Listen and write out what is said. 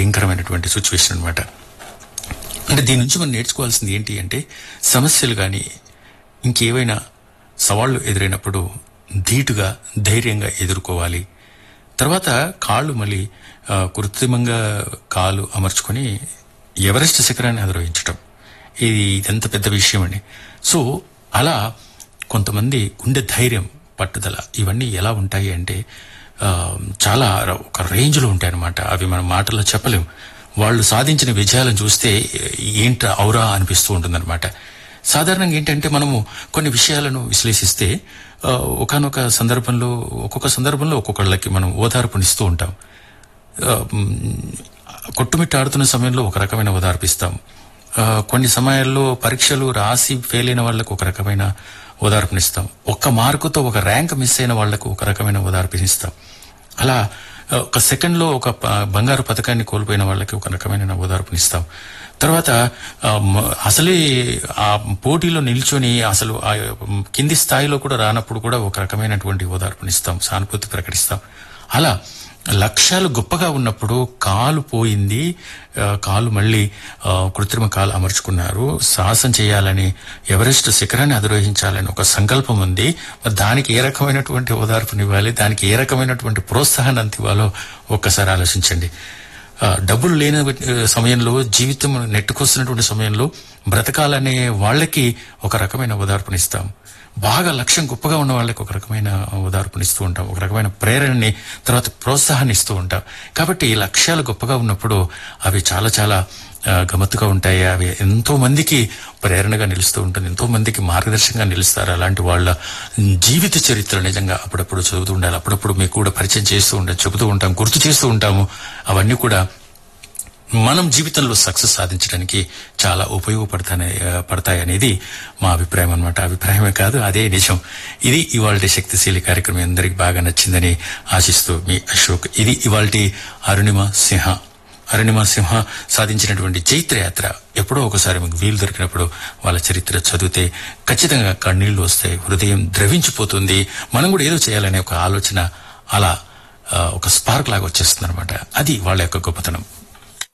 భయంకరమైనటువంటి సిచ్యువేషన్ అనమాట అంటే దీని నుంచి మనం నేర్చుకోవాల్సింది ఏంటి అంటే సమస్యలు కానీ ఇంకేవైనా సవాళ్లు ఎదురైనప్పుడు ధీటుగా ధైర్యంగా ఎదుర్కోవాలి తర్వాత కాళ్ళు మళ్ళీ ఆ, కృత్రిమంగా కాలు అమర్చుకొని ఎవరెస్ట్ శిఖరాన్ని అధిరోహించటం ఇది ఎంత పెద్ద విషయం అండి సో అలా కొంతమంది గుండె ధైర్యం పట్టుదల ఇవన్నీ ఎలా ఉంటాయి అంటే ఆ, చాలా ఒక రేంజ్లో ఉంటాయి అన్నమాట అవి మన మాటల్లో చెప్పలేం వాళ్ళు సాధించిన విజయాలను చూస్తే ఏంట ఔరా అనిపిస్తూ ఉంటుందన్నమాట సాధారణంగా ఏంటంటే మనము కొన్ని విషయాలను విశ్లేషిస్తే ఒకనొక సందర్భంలో ఒక్కొక్క సందర్భంలో ఒక్కొక్కళ్ళకి మనం ఓదార్పునిస్తూ ఉంటాం ఆ, మ్, కొట్టుమిట్టాడుతున్న సమయంలో ఒక రకమైన ఓదార్పిస్తాం ఆ, కొన్ని సమయాల్లో పరీక్షలు రాసి ఫెయిల్ అయిన వాళ్ళకు ఒక రకమైన ఓదార్పునిస్తాం ఒక్క మార్కుతో ఒక ర్యాంక్ మిస్ అయిన వాళ్లకు ఒక రకమైన ఓదార్పునిస్తాం అలా ఆ, ఒక సెకండ్ లో ఒక ప- బంగారు పథకాన్ని కోల్పోయిన వాళ్ళకి ఒక రకమైన ఓదార్పునిస్తాం తర్వాత ఆ, మ- అసలే ఆ పోటీలో నిల్చొని అసలు ఆ కింది స్థాయిలో కూడా రానప్పుడు కూడా ఒక రకమైనటువంటి ఓదార్పునిస్తాం సానుభూతి ప్రకటిస్తాం అలా లక్ష్యాలు గొప్పగా ఉన్నప్పుడు కాలు పోయింది ఆ, కాలు మళ్ళీ ఆ, కృత్రిమ కాలు అమర్చుకున్నారు సాహసం చేయాలని ఎవరెస్ట్ శిఖరాన్ని అధిరోహించాలని ఒక సంకల్పం ఉంది మరి దానికి ఏ రకమైనటువంటి ఓదార్పునివ్వాలి దానికి ఏ రకమైనటువంటి ప్రోత్సాహాన్ని అందివ్వాలో ఒక్కసారి ఆలోచించండి ఆ, డబ్బులు లేని ఆ, సమయంలో జీవితం నెట్టుకొస్తున్నటువంటి సమయంలో బ్రతకాలనే వాళ్ళకి ఒక రకమైన ఓదార్పునిస్తాం బాగా లక్ష్యం గొప్పగా ఉన్న వాళ్ళకి ఒక రకమైన ఓదార్పునిస్తూ ఉంటాం ఒక రకమైన ప్రేరణని తర్వాత ప్రోత్సాహాన్ని ఇస్తూ ఉంటాం కాబట్టి ఈ లక్ష్యాలు గొప్పగా ఉన్నప్పుడు అవి చాలా చాలా ఆ, గమ్మత్తుగా ఉంటాయి అవి ఎంతో మందికి ప్రేరణగా నిలుస్తూ ఉంటుంది ఎంతో మందికి మార్గదర్శకంగా నిలుస్తారు అలాంటి వాళ్ళ జీవిత చరిత్ర నిజంగా అప్పుడప్పుడు చదువుతూ ఉండాలి అప్పుడప్పుడు మీకు కూడా పరిచయం చేస్తూ ఉంటాం చెబుతూ ఉంటాం గుర్తు చేస్తూ ఉంటాము అవన్నీ కూడా మనం జీవితంలో సక్సెస్ సాధించడానికి చాలా ఉపయోగపడతానే పడతాయి అనేది మా అభిప్రాయం అనమాట అభిప్రాయమే కాదు అదే నిజం ఇది ఇవాళ శక్తిశీలి కార్యక్రమం అందరికి బాగా నచ్చిందని ఆశిస్తూ మీ అశోక్ ఇది ఇవాళ అరుణిమ సింహ అరుణిమ సింహ సాధించినటువంటి చైత్ర యాత్ర ఎప్పుడో ఒకసారి మీకు వీలు దొరికినప్పుడు వాళ్ళ చరిత్ర చదివితే ఖచ్చితంగా కన్నీళ్లు వస్తాయి హృదయం ద్రవించిపోతుంది మనం కూడా ఏదో చేయాలనే ఒక ఆలోచన అలా ఆ, ఒక స్పార్క్ లాగా వచ్చేస్తుంది అనమాట అది వాళ్ళ యొక్క గొప్పతనం